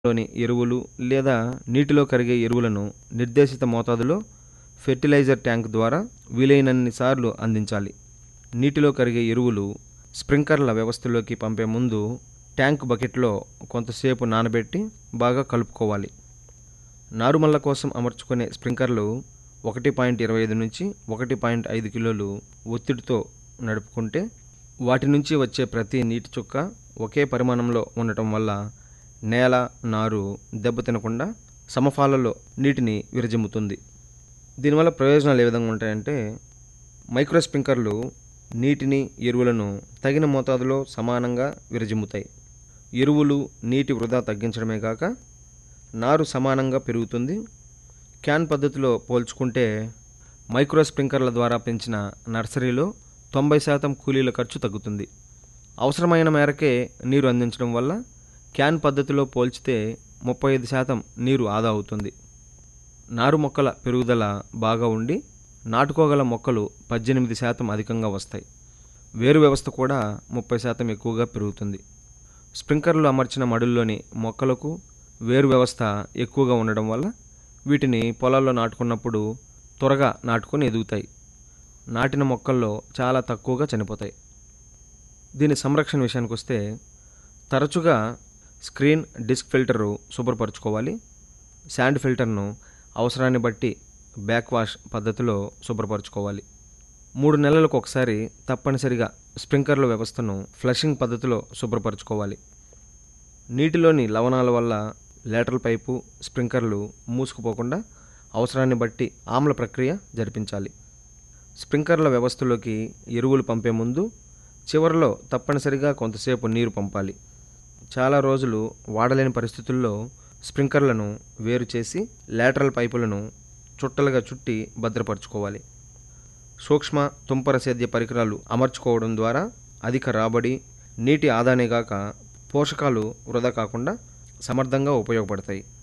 లోని ఎరువులు లేదా నీటిలో కరిగే ఎరువులను నిర్దేశిత మోతాదులో ఫెర్టిలైజర్ ట్యాంక్ ద్వారా వీలైనన్ని సార్లు అందించాలి నీటిలో కరిగే ఎరువులు స్ప్రింక్లర్ల వ్యవస్థలోకి పంపే ముందు ట్యాంక్ బకెట్లో కొంతసేపు నానబెట్టి బాగా కలుపుకోవాలి నారుమల్ల కోసం అమర్చుకునే స్ప్రింక్లర్లు ఒకటి పాయింట్ ఇరవై ఐదు నుంచి ఒకటి పాయింట్ ఐదు కిలోలు ఒత్తిడితో నడుపుకుంటే వాటి నుంచి వచ్చే ప్రతి నీటి చుక్క ఒకే పరిమాణంలో ఉండటం వల్ల నేల నారు దెబ్బతినకుండా సమఫాలలో నీటిని విరజిమ్ముతుంది దీనివల్ల ప్రయోజనాలు ఏ విధంగా ఉంటాయంటే మైక్రో స్ప్రింక్లర్లు నీటిని ఎరువులను తగిన మోతాదులో సమానంగా విరజిమ్ముతాయి ఎరువులు నీటి వృధా తగ్గించడమే కాక నారు సమానంగా పెరుగుతుంది క్యాన్ పద్ధతిలో పోల్చుకుంటే మైక్రో స్ప్రింక్లర్ల ద్వారా పెంచిన నర్సరీలో తొంభై శాతం కూలీల ఖర్చు తగ్గుతుంది అవసరమైన మేరకే నీరు అందించడం వల్ల క్యాన్ పద్ధతిలో పోల్చితే ముప్పై ఐదు శాతం నీరు ఆదా అవుతుంది నారు మొక్కల పెరుగుదల బాగా ఉండి నాటుకోగల మొక్కలు పద్దెనిమిది శాతం అధికంగా వస్తాయి వేరు వ్యవస్థ కూడా ముప్పై శాతం ఎక్కువగా పెరుగుతుంది స్ప్రింక్లర్లు అమర్చిన మడుల్లోని మొక్కలకు వేరు వ్యవస్థ ఎక్కువగా ఉండడం వల్ల వీటిని పొలాల్లో నాటుకున్నప్పుడు త్వరగా నాటుకొని ఎదుగుతాయి నాటిన మొక్కల్లో చాలా తక్కువగా చనిపోతాయి దీని సంరక్షణ విషయానికి వస్తే తరచుగా స్క్రీన్ డిస్క్ ఫిల్టరు శుభ్రపరచుకోవాలి శాండ్ ఫిల్టర్ను అవసరాన్ని బట్టి బ్యాక్ వాష్ పద్ధతిలో శుభ్రపరచుకోవాలి మూడు నెలలకు ఒకసారి తప్పనిసరిగా స్ప్రింక్లర్ల వ్యవస్థను ఫ్లషింగ్ పద్ధతిలో శుభ్రపరచుకోవాలి నీటిలోని లవణాల వల్ల లేటరల్ పైపు స్ప్రింక్లర్లు మూసుకుపోకుండా అవసరాన్ని బట్టి ఆమ్ల ప్రక్రియ జరిపించాలి స్ప్రింక్లర్ల వ్యవస్థలోకి ఎరువులు పంపే ముందు చివరిలో తప్పనిసరిగా కొంతసేపు నీరు పంపాలి చాలా రోజులు వాడలేని పరిస్థితుల్లో స్ప్రింక్లర్లను వేరు చేసి లేటరల్ పైపులను చుట్టలుగా చుట్టి భద్రపరచుకోవాలి సూక్ష్మ తుంపర సేద్య పరికరాలు అమర్చుకోవడం ద్వారా అధిక రాబడి నీటి ఆదానే గాక పోషకాలు వృధా కాకుండా సమర్థంగా ఉపయోగపడతాయి